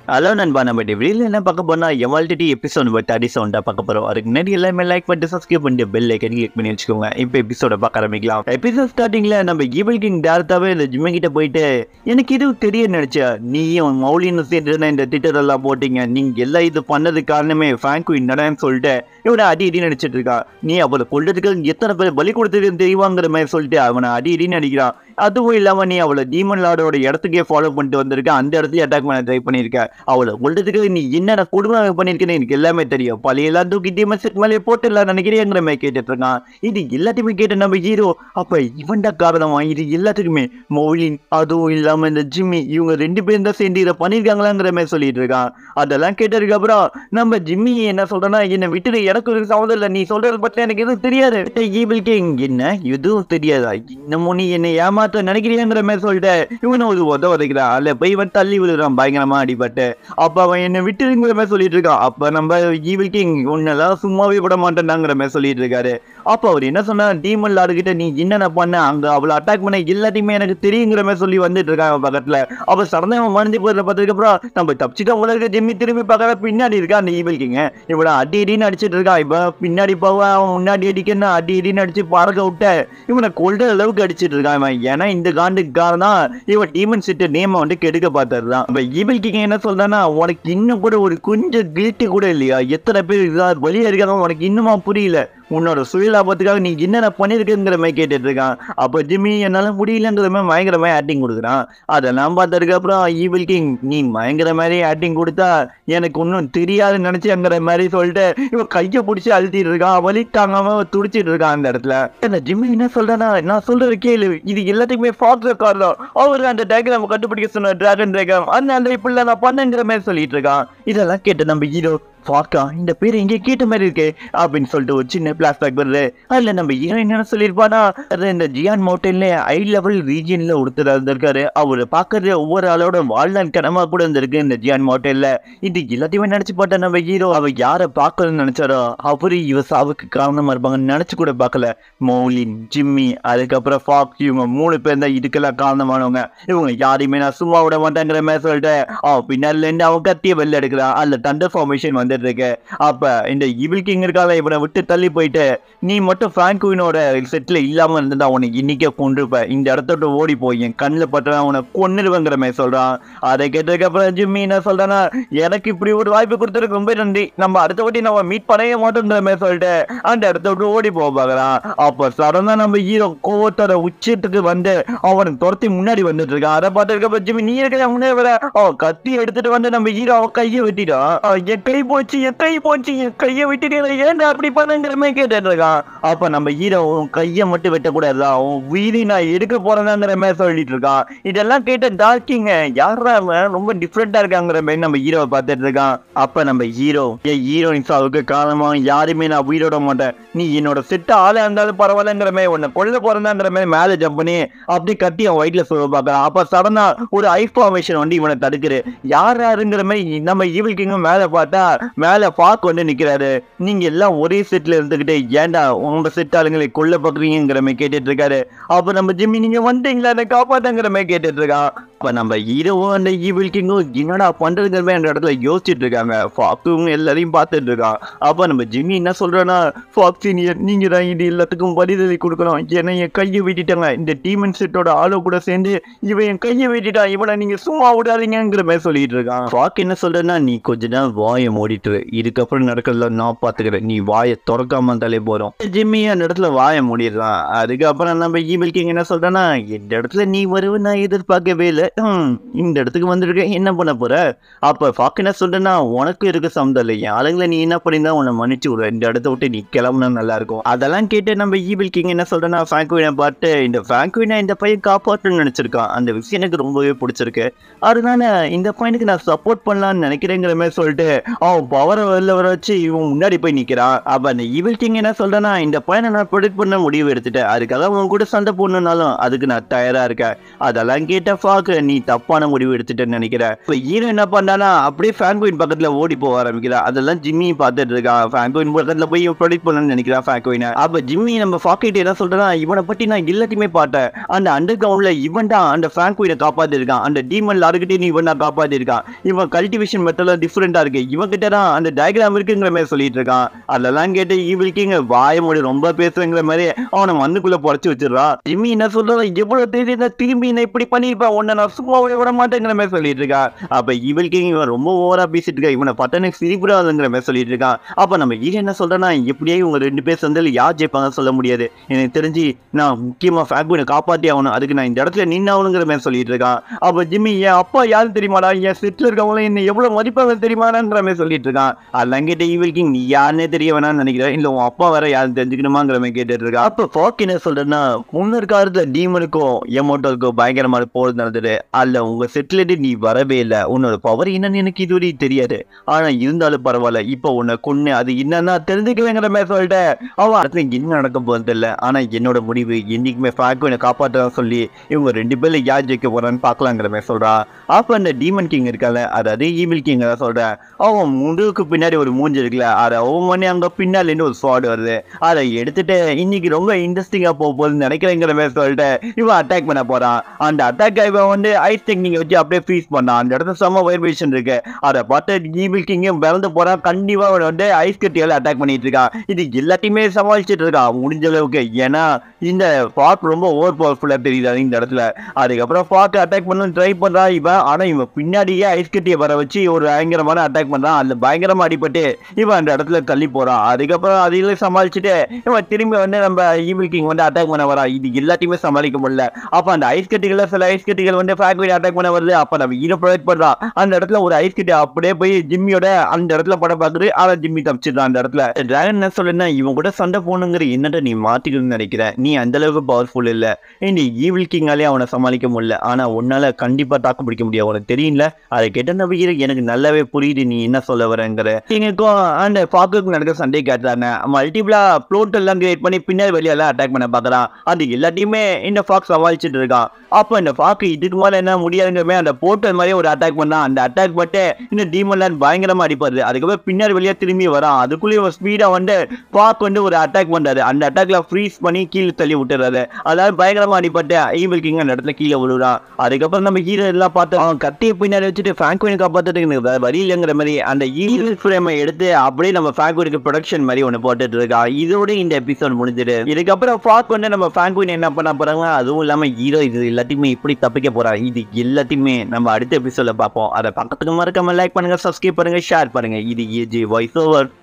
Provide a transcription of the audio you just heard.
hello நண்பா நம்ம வீடியோவில் என்ன பார்க்க போனால் எவால்டிட்டி எபிசோட் நம்பர் தேர்ட்டி செவன்டா பார்க்க போகிறோம் அதுக்கு முன்னாடி எல்லாமே லைக் பண்ணிட்டு சப்ஸ்கிரைப் பண்ணிட்டு பெல் ஐக்கன் கிளிக் பண்ணி வச்சுக்கோங்க இப்போ எபிசோட பார்க்க ஆரம்பிக்கலாம் எபிசோட் ஸ்டார்டிங்கில் நம்ம ஈவல் கிங் டேரக்டாகவே இந்த ஜிம்மி கிட்ட போயிட்டு எனக்கு இது தெரிய நினச்சா நீயும் மௌலின்னு சேர்ந்து இந்த திட்டர் எல்லாம் போட்டீங்க நீங்கள் எல்லாம் இது பண்ணதுக்கு காரணமே ஃபேங்கு என்னடான்னு சொல்லிட்டு இவனை அடி அடி நடிச்சிட்டு இருக்கான் நீ அவளை கொள்றதுக்கு எத்தனை பேர் பலி கொடுத்ததுன்னு தெரியுவாங்கிற மாதிரி சொல்லிட்டு அவனை அடி அடி நடிக்கிறான் அதுவும் இல்லாமல் நீ அவளை டீமன் லார்டோட இடத்துக்கே ஃபாலோ பண்ணிட்டு வந்திருக்க அந்த இடத்துல அட்டாக் பண்ண ட்ரை பண்ணியிருக்க அவளை கொள்றதுக்கு நீ என்னென்ன கொடுமை பண்ணியிருக்கேன்னு எனக்கு எல்லாமே தெரியும் பழைய எல்லாம் தூக்கி டீமன் செட் மேலே போட்டுலாம் நினைக்கிறேங்கிற மாதிரி கேட்டுட்டு இருக்கான் இது எல்லாத்தையுமே கேட்ட நம்ம ஹீரோ அப்ப இவன்டா காரணமா இது எல்லாத்துக்குமே மௌலின் அதுவும் இல்லாம இந்த ஜிம்மி இவங்க ரெண்டு பேரும் தான் சேர்ந்து இதை பண்ணியிருக்காங்களாங்கிற மாதிரி சொல்லிட்டு இருக்கான் அதெல்லாம் கேட்டதுக்கு அப்புறம் நம்ம ஜிம்மி என்ன சொல்றேன்னா என்னை விட்டுட்டு எனக்கு ஒரு சம்மந்தம் இல்லை நீ சொல்றது பத்தி எனக்கு எதுவும் தெரியாது ஈபிள் கிங் என்ன எதுவும் தெரியாதா இன்னமும் நீ என்னை ஏமாத்த நினைக்கிறியாங்கிற மாதிரி சொல்லிட்டு இவனை ஒரு உத உதைக்கிறான் அல்ல போய் இவன் தள்ளி விழுறான் பயங்கரமா அடிபட்டு அப்ப அவன் என்னை விட்டுருங்கிற மாதிரி சொல்லிட்டு இருக்கான் அப்ப நம்ம ஈவில் கிங் உன்னெல்லாம் சும்மாவே விட மாட்டேன்டாங்கிற மாதிரி சொல்லிட்டு இருக்காரு அப்ப அவர் என்ன சொன்னா டீமன் லாடுகிட்ட நீ என்னென்ன பண்ண அங்க அவளை அட்டாக் பண்ண எல்லாத்தையுமே எனக்கு தெரியுங்கிற மாதிரி சொல்லி வந்துட்டு இருக்கான் அவன் பக்கத்துல அவ சடனா அவன் மறைஞ்சு போயிடுற பார்த்ததுக்கு அப்புறம் நம்ம தப்பிச்சுட்டு உலக ஜிம்மி திரும்பி பார்க்கற பின்னாடி இருக்கா அந்த ஈவில் கிங்க இவனை அடி அடின்னு அடிச்சிட்டு இருக்கான் இப்ப பின்னாடி போவ அவன் முன்னாடி அடிக்கணும் அடி அடின்னு அடிச்சு பறக்க விட்ட இவனை கொல்ற அளவுக்கு அடிச்சிட்டு இருக்கான் இவன் ஏன்னா இந்த காண்டுக்காரன் தான் இவன் டீமன் சிட்டு நேம வந்து கெடுக்க பார்த்துருந்தான் இப்ப ஈவில் கிங் என்ன சொல்றான்னா உனக்கு இன்னும் கூட ஒரு கொஞ்சம் கில்ட்டி கூட இல்லையா எத்தனை பேர் இதா வெளியே இருக்காங்க உனக்கு இன்னுமா புரியல உன்னோட சுயலாபத்துக்காக நீ என்னென்ன பண்ணிருக்குங்கிற மாதிரி கேட்டுட்டு இருக்கான் அப்போ ஜிம்மி என்னால முடியலங்கிற மாதிரி பயங்கர மாதிரி ஆக்டிங் கொடுக்குறான் அதெல்லாம் பார்த்ததுக்கு அப்புறம் ஈவில் கிங் நீ பயங்கர மாதிரி ஆக்டிங் கொடுத்தா எனக்கு ஒன்றும் தெரியாதுன்னு நினைச்சுங்கிற மாதிரி சொல்லிட்டு இவன் கையை பிடிச்சி அழுத்திட்டு இருக்கான் வலி தாங்காம துடிச்சிட்டு இருக்கான் அந்த இடத்துல அந்த ஜிம்மி என்ன சொல்றேன்னா நான் சொல்றது கேளு இது எல்லாத்துக்குமே ஃபாக்ஸ் காரணம் அவர் அந்த டயக்ராம் கண்டுபிடிக்க சொன்ன டிராகன் டயக்ராம் அந்த அந்த இப்படி நான் பண்ணங்கிற மாதிரி சொல்லிட்டு இருக்கான் இதெல்லாம் கேட்டு நம்ம ஹீரோ ஃபாக்கா இந்த பேர் எங்கே கேட்ட மாதிரி இருக்கே அப்படின்னு சொல்லிட்டு ஒரு சின்ன பிளாஸ்பேக் வருது அதில் நம்ம ஹீரோ என்ன சொல்லியிருப்பானா அது இந்த ஜியான் மவுண்டன்ல ஹை லெவல் ரீஜியனில் ஒருத்தர் இருந்திருக்காரு அவர் பார்க்கறது ஒவ்வொரு ஆளோட வாழ்நாள் கனமா கூட இருந்திருக்கு இந்த ஜியான் மவுண்டன்ல இது எல்லாத்தையுமே நினச்சி பார்த்தா நம்ம ஹீரோ அவர் யாரை பார்க்கணும்னு நினச்சாரோ அவரு இவ சாவுக்கு காரணமாக இருப்பாங்கன்னு நினச்சி கூட பார்க்கல மௌலின் ஜிம்மி அதுக்கப்புறம் ஃபாக் இவங்க மூணு பேர் தான் இதுக்கெல்லாம் காரணமானவங்க இவங்க யாரையுமே நான் சும்மா விட மாட்டேங்கிற மாதிரி சொல்லிட்டு அவன் பின்னாடிலேருந்து அவன் கத்திய வெளில எடுக்கிறான் அதில் தண்டர் ஃபார்மேஷன் வந்துட்டு இருக்கு அப்ப இந்த இவில் கிங் இருக்கால இவனை விட்டு தள்ளி போயிட்டு நீ மட்டும் ஃப்ராங்குவினோட செட்டில் இல்லாம இருந்தா உனக்கு இன்னைக்கே கொண்டிருப்ப இந்த இடத்த விட்டு ஓடி போய் என் கண்ணில் பட்டவன் அவனை கொன்னுடுவேங்கிற மாதிரி சொல்றான் அதை கேட்டதுக்கு அப்புறம் ஜிம்மி என்ன சொல்றானா எனக்கு இப்படி ஒரு வாய்ப்பு கொடுத்ததுக்கு ரொம்ப நன்றி நம்ம அடுத்த வாட்டி நம்ம மீட் பண்ணவே மாட்டோங்கிற மாதிரி சொல்லிட்டு அந்த இடத்த விட்டு ஓடி போக பார்க்கறான் அப்ப சடனா நம்ம ஹீரோ கோவத்தோட உச்சத்துக்கு வந்து அவனை துரத்தி முன்னாடி வந்துட்டு இருக்கான் அதை பார்த்ததுக்கு அப்புறம் ஜிம்மி நீ இருக்க முன்னே வர அவன் கத்தி எடுத்துட்டு வந்து நம்ம ஹீரோ அவன் கையை வெட்டிட்டான் அவன் என் கை போச்சு என் கை போச்சு என் கையை விட்டுட்டு ஏன்டா அப்படி பண்ணுங்கிற மாதிரி கேட்டுட்டு இருக்கான் அப்ப நம்ம ஹீரோ உன் கையை மட்டும் வெட்டக்கூடாதா அவன் உயிரை நான் எடுக்க போறேங்கிற மாதிரி சொல்லிட்டு இருக்கான் இதெல்லாம் கேட்ட டார்க்கிங்க யாரா அவன் ரொம்ப டிஃப்ரெண்டா இருக்காங்கிற மாதிரி நம்ம ஹீரோவை பார்த்துட்டு இருக்கான் அப்ப நம்ம ஹீரோ என் ஹீரோயின் சாவுக்கு காரணமா யாருமே நான் உயிரோட மாட்டேன் நீ என்னோட செட்ட ஆளா இருந்தாலும் பரவாயில்லங்கிற மாதிரி உன்னை கொல்ல போறதாங்கிற மாதிரி மேலே ஜம்ப் பண்ணி அப்படி கத்தி அவன் வயிற்றுல சொல்ல பார்க்கறான் அப்ப சடனா ஒரு ஐ ஃபார்மேஷன் வந்து இவனை தடுக்குது யார் யாருங்கிற மாதிரி நம்ம ஈவில் கிங்கும் மேலே பார்த்தா மேலே ஃபாக் வந்து நிற்கிறாரு நீங்க எல்லாம் ஒரே செட்ல இருந்துக்கிட்டு ஏன்டா உங்க செட் ஆளுங்களை கொல்ல பார்க்குறீங்கிற மாதிரி கேட்டுட்டு இருக்காரு அப்ப நம்ம ஜிம்மி நீங்க வந்தீங்களா என்னை காப்பாத்தங்கிற மாதிரி கேட்டுட்டு இருக்கான் அப்ப நம்ம ஹீரோவும் அந்த ஈவில் கிங்கும் என்னடா பண்றதுங்கிற மாதிரி அந்த இடத்துல யோசிச்சுட்டு இருக்காங்க ஃபாக்ஸும் எல்லாரையும் பார்த்துட்டு இருக்கான் அப்ப நம்ம ஜிம்மி என்ன சொல்றேன்னா ஃபாக் சீனியர் நீங்க தான் இது எல்லாத்துக்கும் பதிலளி கொடுக்கணும் ஏன்னா என் கையை விட்டுட்டாங்க இந்த டீமன் செட்டோட ஆளோ கூட சேர்ந்து இவன் என் கையை விட்டுட்டான் இவனை நீங்க சும்மா விடாதீங்கிற மாதிரி சொல்லிட்டு இருக்கான் ஃபாக் என்ன சொல்றேன்னா நீ கொஞ்ச நேரம் வாயை மூடிட்டு இதுக்கப்புறம் நடக்கிறதுல நான் பார்த்துக்கிறேன் நீ வாயை திறக்காம இருந்தாலே போறோம் ஜிம்மி அந்த இடத்துல வாயை மூடிடுறான் அதுக்கப்புறம் நம்ம ஈவில் கிங் என்ன சொல்றேன்னா இந்த இடத்துல நீ வருவ நான் எதிர்பார்க்கவே இல்லை ஹம், இந்த இடத்துக்கு வந்திருக்கேன் என்ன பண்ண போற அப்ப ஃபாக் என்ன சொல்றேன்னா உனக்கு இருக்க சம்மந்தம் இல்லை என் ஆளுங்களை நீ என்ன பண்ணிருந்தா உன்னை மன்னிச்சு விடுற இந்த இடத்த விட்டு நீ கிளம்புனா நல்லா இருக்கும் அதெல்லாம் கேட்டு நம்ம ஈவில் கிங் என்ன சொல்றேன்னா ஃப்ராங்குவினை பார்த்து இந்த ஃப்ராங்குவினை இந்த பையன் காப்பாற்றணும்னு நினைச்சிருக்கான் அந்த விஷயம் எனக்கு ரொம்பவே பிடிச்சிருக்கு அதனால இந்த பையனுக்கு நான் சப்போர்ட் பண்ணலாம்னு நினைக்கிறேங்கிற மாதிரி சொல்லிட்டு அவன் பவரை வெளில வர வச்சு இவன் முன்னாடி போய் நிக்கிறான் அப்ப அந்த ஈவில் கிங் என்ன சொல்றேன்னா இந்த பையனை நான் ப்ரொடெக்ட் பண்ண முடிவு எடுத்துட்டேன் அதுக்காக உன் கூட சண்டை போடணும்னாலும் அதுக்கு நான் தயாரா இருக்கேன் அதெல்லாம் கேட்ட ஃபாக்கு நீ தப்பான முடிவு எடுத்துட்டேன்னு நினைக்கிறேன் இப்ப ஹீரோ என்ன பண்ணானா அப்படியே ஃபேன் கோயின் பக்கத்துல ஓடி போக ஆரம்பிக்கிறா அதெல்லாம் ஜிம்மி பார்த்துட்டு இருக்கான் ஃபேன் கோயின் பக்கத்துல போய் ப்ரொடெக்ட் பண்ணணும்னு நினைக்கிறான் ஃபேன் கோயினை அப்ப ஜிம்மி நம்ம ஃபாக்கிட்ட என்ன சொல்றேன்னா இவனை பத்தி நான் எல்லாத்தையுமே பார்த்தேன் அந்த அண்டர் கிரவுண்ட்ல இவன் தான் அந்த ஃபேன் கோயினை காப்பாத்திருக்கான் அந்த டீமன் லாருக்கிட்டே நீ இவன் தான் காப்பாத்திருக்கான் இவன் கல்டிவேஷன் மெத்தட்ல டிஃப்ரெண்டா இருக்கு இவன் கிட்ட தான் அந்த டயக்ராம் இருக்குங்கிற மாதிரி சொல்லிட்டு இருக்கான் அதெல்லாம் கேட்டு ஈவில்கிங்க வாய மொழி ரொம்ப பேசுறங்கிற மாதிரி அவனை மண்ணுக்குள்ள புடச்சு வச்சிடறா ஜிம்மி என்ன சொல்றான் எவ்வளவு தெரியுது திரும்பி என்ன இப்படி பண்ணிருப்பேன் உன்னை நான் சும்மாவே விட மாட்டேங்கிற மாதிரி சொல்லிட்டு இருக்கான் அப்ப ஈவில் கிங் இவன் ரொம்ப ஓவரா பேசிட்டு இருக்கா இவனை பார்த்தா எனக்கு சிரிப்புறாதுங்கிற மாதிரி சொல்லிட்டு இருக்கான் அப்ப நம்ம ஈக என்ன சொல்றேன்னா எப்படியே இவங்க ரெண்டு பேர் சேர்ந்தாலும் யார் ஜெயிப்பாங்க சொல்ல முடியாது எனக்கு தெரிஞ்சு நான் முக்கியமா ஃபேக்புனை காப்பாத்தி ஆகணும் அதுக்கு நான் இந்த இடத்துல நின்னாகணுங்கிற மாதிரி சொல்லிட்டு இருக்கான் அப்ப ஜிம்மி என் அப்பா யாரும் தெரியுமாடா என் செட்டில் இருக்கவங்களும் என்ன எவ்வளவு மதிப்பாங்க தெரியுமாடான்ற மாதிரி சொல்லிட்டு இருக்கான் அதெல்லாம் கேட்ட ஈவில் கிங் நீ யாருன்னே தெரிய வேணாம்னு நினைக்கிறேன் இல்ல உன் அப்பா வேற யாரும் தெரிஞ்சுக்கணுமாங்கிற மாதிரி கேட்டுட்டு இருக்கான் அப்ப ஃபாக் என்ன சொல்றேன்னா முன்னர் காலத்துல டீமனுக்கும் எமோட்டோருக்கும் பயங்கரமான போர் நடந்தது அல்ல உங்க செட்டிலிட்டு நீ வரவே இல்லை உன்னோட பவர் என்னன்னு எனக்கு இதுவரை தெரியாது ஆனா இருந்தாலும் பரவாயில்ல இப்போ உன்னை கொன்னு அது என்னன்னா தெரிஞ்சுக்கவேங்கிற மாதிரி சொல்லிட்டேன் அவன் அடுத்து என்ன நடக்க போகிறது தெரியல ஆனா என்னோட முடிவு என்னைக்குமே ஃபாக்குவினை காப்பாற்றலாம் சொல்லி இவங்க ரெண்டு பேர்ல யார் ஜெயிக்க போறான்னு பார்க்கலாங்கிற மாதிரி சொல்றா அப்ப அந்த டீமன் கிங் இருக்கால அதாவது ஈவில் கிங் தான் சொல்றேன் அவன் முதுகுக்கு பின்னாடி ஒரு மூஞ்சி இருக்குல்ல அதை அவன் பண்ணி அங்க பின்னால இருந்து ஒரு ஸ்வாட் வருது அதை எடுத்துட்டு இன்னைக்கு ரொம்ப இன்ட்ரெஸ்டிங்கா போக போகுதுன்னு நினைக்கிறேங்கிற மாதிரி சொல்லிட்டு இவன் அட்டாக் பண்ண போறான் அந்த அட்டாக் இவன் வந்து ஐஸ் டெக்னிக் வச்சு அப்படியே ஃபீஸ் பண்ணான் அந்த இடத்துல செம்ம வைப்ரேஷன் இருக்கு அதை பார்த்து ஈவில் கிங்கும் பிறந்து போறான் கண்டிப்பா அவன் வந்து ஐஸ் கட்டியால அட்டாக் பண்ணிட்டு இருக்கான் இது எல்லாத்தையுமே சமாளிச்சுட்டு இருக்கான் முடிஞ்ச அளவுக்கு ஏன்னா இந்த ஃபாக் ரொம்ப ஓவர் பவர்ஃபுல்லா தெரியுது இந்த இடத்துல அதுக்கப்புறம் ஃபாக் அட்டாக் பண்ண ட்ரை பண்றான் இவன் ஆனா இவன் பின்னாடியே ஐஸ் கட்டியை வர வச்சு ஒரு பயங்கரமான அட்டாக் பண்றான் அதுல பயங்கரமா அடிபட்டு இவன் அந்த இடத்துல தள்ளி போறான் அதுக்கப்புறம் அதையும் சமாளிச்சுட்டு இவன் திரும்பி வந்து நம்ம ஈவில் கிங் வந்து அட்டாக் பண்ண வரான் இது எல்லாத்தையுமே சமாளிக்க முடியல அப்ப அந்த ஐஸ் கட்டிகள சில ஐஸ் கட்டிகள் வந்து ஃபேக்டரி அட்டாக் பண்ண வருது அப்ப நம்ம ஹீரோ ப்ரொடெக்ட் பண்றான் அந்த இடத்துல ஒரு ஐஸ் கட்டி அப்படியே போய் ஜிம்மியோட அந்த இடத்துல படம் பார்க்குது ஆனா ஜிம்மி தப்பிச்சிடுறான் அந்த இடத்துல டிராகன் என்ன சொல்லுன்னா இவன் கூட சண்டை போகணுங்கிற என்னட்ட நீ மாத்திக்கணும்னு நினைக்கிறேன் நீ அந்த அளவுக்கு பவர்ஃபுல் இல்ல இந்த ஈவில் கிங்காலே அவனை சமாளிக்க முடியல ஆனா உன்னால கண்டிப்பா தாக்கு பிடிக்க முடியாது உனக்கு தெரியல அதை கேட்ட நம்ம ஹீரோ எனக்கு நல்லாவே புரியுது நீ என்ன சொல்ல வரங்கிற எங்களுக்கும் அந்த ஃபாக்குக்கு நடக்கிற சண்டை காட்டுறாங்க மல்டிபிளா ப்ளோட் எல்லாம் கிரியேட் பண்ணி பின்னாடி வெளியெல்லாம் அட்டாக் பண்ண பார்க்கறான் அது எல்லாத்தையுமே இந்த ஃபாக் சமாளிச்சுட்டு இருக்கான் அப்போ இந்த ஃபாக்கு இதுக்கு மேலே என்ன முடியாதுங்கிற அந்த போர்ட்டல் மாதிரி ஒரு அட்டாக் பண்ணான் அந்த அட்டாக் பட்டு இந்த டீமன் லேண்ட் பயங்கரமா அடிப்பாரு அதுக்கப்புறம் பின்னாடி வெளியே திரும்பி வரான் அதுக்குள்ளேயே ஒரு ஸ்பீடா வந்து ஃபாக் வந்து ஒரு அட்டாக் பண்றாரு அந்த அட்டாக்ல ஃப்ரீஸ் பண்ணி கீழே தள்ளி விட்டுறாரு அதாவது பயங்கரமா அடிபட்டு ஈவில் கிங் அந்த இடத்துல கீழே விழுறான் அதுக்கப்புறம் நம்ம ஹீரோ எல்லாம் பார்த்து அவன் கத்தியை பின்னாடி வச்சுட்டு ஃபேங்க்வினை காப்பாத்துறதுக்கு வேற வழி இல்லைங்கிற மாதிரி அந்த ஈவில் ஃப்ரேமை எடுத்து அப்படியே நம்ம ஃபேங்க்வினுக்கு ப்ரொடக்ஷன் மாதிரி ஒன்று போட்டுட்டு இருக்கா இதோட இந்த எபிசோட் முடிஞ்சிடு இதுக்கப்புறம் ஃபாக் வந்து நம்ம ஃபேங்க்வின் என்ன பண்ண போறாங்க அதுவும் இல்லாம ஹீரோ இது எல்லாத்தையுமே இப்படி தப்பிக்க போறாங்க இது எல்லாத்தையுமே நம்ம அடுத்த எபிசோட்ல பார்ப்போம் அதை பக்கத்துக்கு மறக்காம லைக் பண்ணுங்க சப்ஸ்கிரைப் பண்ணுங்க ஷேர் பண்ணுங்க இது ஏஜி வாய்ஸ் ஓவர்